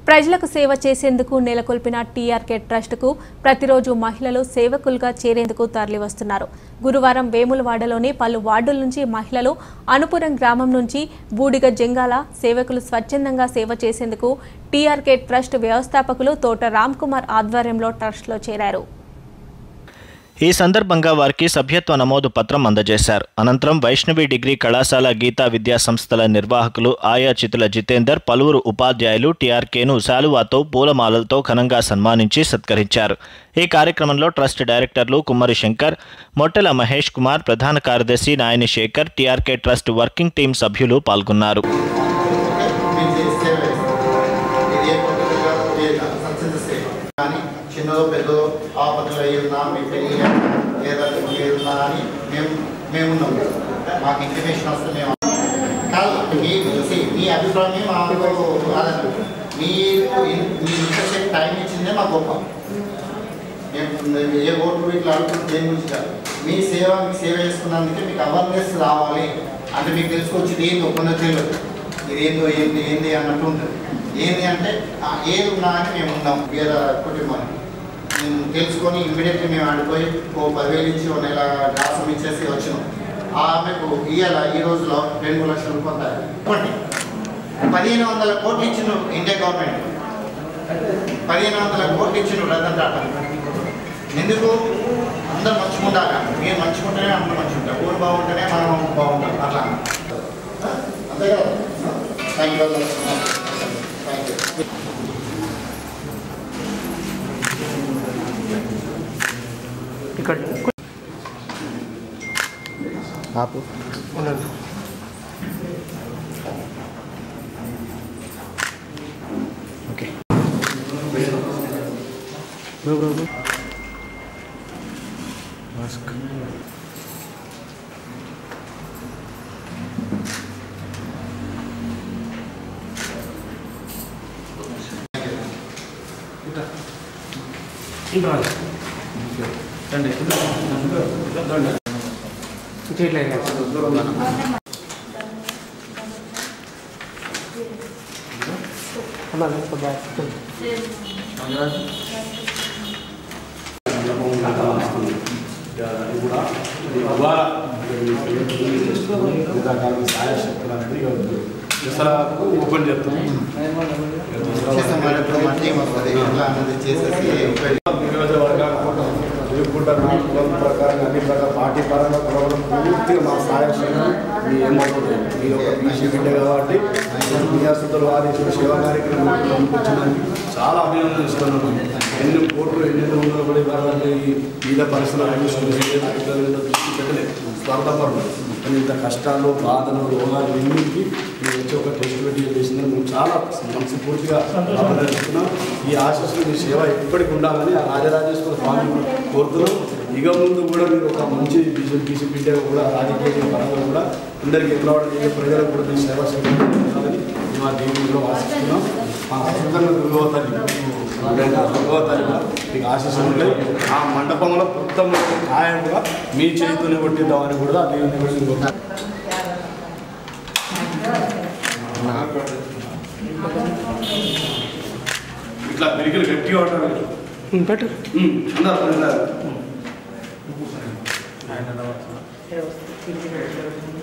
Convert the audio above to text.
ప్రజలకు సేవ చేసేందుకు నెలకొల్పిన టీఆర్కే ట్రస్టుకు ప్రతిరోజు మహిళలు సేవకులుగా చేరేందుకు తరలివస్తున్నారు గురువారం వేములవాడలోని పలు వార్డుల నుంచి మహిళలు అనుపురం గ్రామం నుంచి బూడిగ జంగాల సేవకులు స్వచ్ఛందంగా సేవ చేసేందుకు టీఆర్కే ట్రస్ట్ వ్యవస్థాపకులు తోట రామ్ కుమార్ ఆధ్వర్యంలో ట్రస్టులో చేరారు ఈ సందర్భంగా వారికి సభ్యత్వ నమోదు పత్రం అందజేశారు అనంతరం వైష్ణవి డిగ్రీ కళాశాల గీతా విద్యా సంస్థల నిర్వాహకులు ఆయాచితుల జితేందర్ పలువురు ఉపాధ్యాయులు టీఆర్కేను శాలువాతో పూలమాలలతో ఘనంగా సన్మానించి సత్కరించారు ఈ కార్యక్రమంలో ట్రస్ట్ డైరెక్టర్లు కుమ్మరి శంకర్ మొట్టెల మహేష్ కుమార్ ప్రధాన కార్యదర్శి Nayani Shekhar TRK trust working team సభ్యులు పాల్గొన్నారు మీరు చేసే సేవ ఇది ఏ పద్ధతిగా చేయక సత్సంగ సేవ కానీ చిన్నదో పెద్దదో ఆపదలు అయ్యి ఉన్నా మీ పెళ్ళి లేదా ఏదున్నా అని మేము మేమున్నాం మాకు ఇంటిమేషన్ వస్తే మేము కాదు మీ see, మీ అభిప్రాయం మాకు కాదండి మీరు ఇన్- మీరు ఇంతసేపు టైం ఇచ్చిందే మాకు గొప్ప మేము ఏ ఓట్లు ఇట్లా అడుగుతుంది దేని గురించి కాదు మీ సేవ మీకు సేవ చేసుకున్నందుకే మీకు అవేర్నెస్ రావాలి అంటే మీకు తెలుసుకోవచ్చు ఇది ఏందో కొంత తెలియదు ఇది ఏందో ఏంది ఏంది అన్నట్టు ఉంటుంది ఏంది అంటే ఆ, ఏది ఉన్నా అని మేము ఉన్నాం వేరే కుటుంబానికి మేము తెలుసుకొని ఇమ్మీడియట్లీ మేము ఆడిపోయి ఓ పదివేలు ఇచ్చి ఒక నెల గ్రాసం ఇచ్చేసి వచ్చినాం ఆమెకు ఇవాళ ఈ రోజులో రెండు మూడు లక్షల రూపాయలు ఇవ్వండి పదిహేను వందల కోట్లు ఇచ్చిన ఇండియా గవర్నమెంట్ పదిహేను వందల కోట్లు ఇచ్చిన రతన్ టాటా ఎందుకు అందరు మంచుకుంటాక మీరు మంచుకుంటేనే అందరూ మంచుకుంటారు ఊరు బాగుంటేనే మనం బాగుంటాం అట్లా అంతే కదా థ్యాంక్ యూ థ్యాంక్ యూ ఆపు okay bro bro bro mask కూడా ద్వారా క్రీడాకారుల సహాయ శక్తులు అనేది దసరాకు ఓపెన్ చేస్తాం చేస్తాం మరి ఇప్పుడు మన టీం వస్తుంది ఎట్లా అన్నది చేసేసి ఉపయోగ నియోజకవర్గాలు లేకుండా నా కులం ప్రకారం అన్ని ప్రకారం పార్టీ పరంగా కులవడం పూర్తిగా మా సహాయ శక్తులు మీ ఏమవుతుంది మీరు ఒక బీసీ బిడ్డ కాబట్టి విద్యార్థులు వారి సేవా కార్యక్రమం వచ్చినందుకు చాలా అభినందన ఇస్తున్నాను ఎన్ని కోట్లు ఎన్ని వందలు పడి వాళ్ళని ఈ మీద పరిస్థితులు దృష్టి పెట్టలేదు స్వార్థపరులు కానీ ఇంత కష్టాలు బాధలు రోగాలు ఎన్నింటికి మీరు వచ్చి ఒక టెస్ట్ పెట్టి చేసిందని మేము చాలా మనస్ఫూర్తిగా అభినందిస్తున్నాం ఈ ఆశస్సులు మీ సేవ ఎప్పటికి ఉండాలని ఆ రాజరాజేశ్వర స్వామి కోరుతున్నాం ఇక ముందు కూడా మీరు ఒక మంచి బీసీ బీసీ బిడ్డ కూడా రాజకీయ పరంగా కూడా అందరికీ ఎదురవడం ప్రజలకు కూడా మీ సేవ ఉండాలని మేము ఆ దేవుడిలో ఆశిస్తున్నాం మా సుందర దుర్గవతల్లి దుర్గవతల్లి మీకు ఆశిస్తున్నాం ఆ మండపంలో మొత్తం ఖాయంగా మీ చేతిని కొట్టిద్దామని కూడా ఆ దేవుని కూడా నేను కోరుతున్నాను. ఇట్లా పెరిగిన గట్టిగా ఉంటారు పెట్టు అందరు అందరు